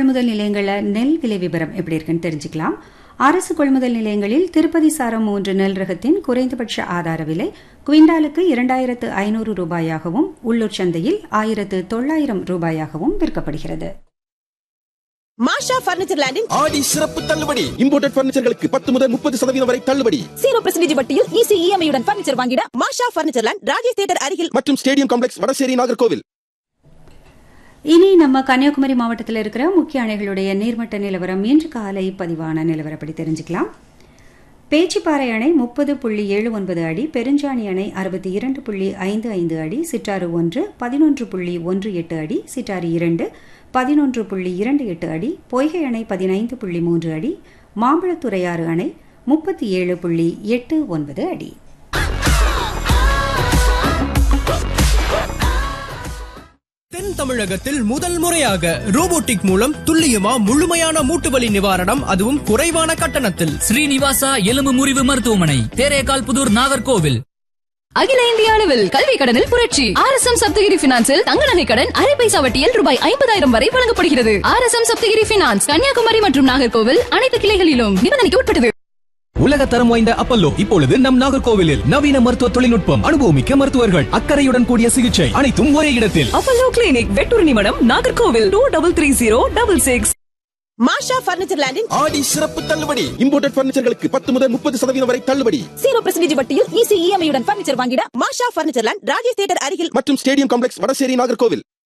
கொள்முதல் நிலையங்களில் நெல் விலை விவரம் எப்படி இருக்குன்னு தெரிஞ்சுக்கலாம் அரசு கொள்முதல் நிலையங்களில் திருப்பதி சாரம் மூன்று நெல் ரகத்தின் குறைந்தபட்ச ஆதார விலை குவிண்டாலுக்கு இரண்டாயிரத்து ஐநூறு ரூபாயாகவும் உள்ளூர் சந்தையில் ஆயிரத்து தொள்ளாயிரம் ரூபாயாகவும் விற்கப்படுகிறது மாஷா பர்னிச்சர் லேண்டின் ஆடி சிறப்பு தள்ளுபடி இம்போர்ட்டட் பர்னிச்சர்களுக்கு பத்து முதல் முப்பது சதவீதம் வரை தள்ளுபடி ஜீரோ பெர்சன்டேஜ் வட்டியில் ஈஸி இஎம்ஐயுடன் பர்னிச்சர் வாங்கிட Masha furniture land Rajesh theatre அருகில் மற்றும் ஸ்டேடியம் காம்ப்ளெக்ஸ் வடசேரி நாகர்கோவில் இனி நம்ம கன்னியாகுமரி மாவட்டத்தில் இருக்கிற முக்கிய அணைகளுடைய நீர்மட்ட நிலவரம் இன்று காலை பதிவான நிலவரப்படி தெரிஞ்சுக்கலாம் பேச்சிப்பாறை அணை முப்பது புள்ளி ஏழு ஒன்பது அடி பெருஞ்சாணி அணை அறுபத்தி இரண்டு புள்ளி ஐந்து ஐந்து அடி சிட்டாறு ஒன்று பதினொன்று புள்ளி ஒன்று எட்டு அடி சிட்டாறு இரண்டு பதினொன்று புள்ளி இரண்டு எட்டு அடி பொய்கை அணை பதினைந்து புள்ளி மூன்று அடி மாம்பழத்துறையாறு அணை முப்பத்தி ஏழு புள்ளி எட்டு ஒன்பது அடி தென் தமிழகத்தில் முதல் முறையாக ரோபோட்டிக் மூலம் துல்லியமா முழுமையான மூட்டு வலி நிவாரணம் அதுவும் குறைவான கட்டணத்தில் ஸ்ரீனிவாசா எலும்பு முறிவு மருத்துவமனை தேரேகால் புதூர் நாகர்கோவில் அகில இந்திய அளவில் கல்வி கடனில் புரட்சி ஆர் எஸ் எம் சப்தகிரி பினான்சில் தங்க நகை கடன் அரை பைசா வட்டியில் ரூபாய் ஐம்பதாயிரம் வரை வழங்கப்படுகிறது R S M Saptagiri finance Kanyakumari மற்றும் நாகர்கோவில் அனைத்து கிளைகளிலும் நிபந்தனைக்கு உட்பட்டது உலக தரம் வாய்ந்த அப்பல்லோ இப்பொழுது நம் நாகர்கோவிலில் நவீன மருத்துவ தொழில்நுட்பம் அனுபவமிக்க மருத்துவர்கள் அக்கறையுடன் கூடிய சிகிச்சை அனைத்தும் ஒரே இடத்தில் அப்பல்லோ கிளினிக் வெட்டூர் நிமிடம் Nagercoil two double three zero double six Masha furniture லேண்டின் ஆடி சிறப்பு தள்ளுபடி இம்போர்ட்டட் பர்னிச்சர்களுக்கு பத்து முதல் முப்பது சதவீதம் வரை தள்ளுபடி ஜீரோ பெர்சன்டேஜ் வட்டியில் ஈஸி இஎம்ஐயுடன் பர்னிச்சர் வாங்கிட Masha furniture land Rajesh theatre அருகில் மற்றும் ஸ்டேடியம் காம்ப்ளெக்ஸ் வடசேரி நாகர்கோவில்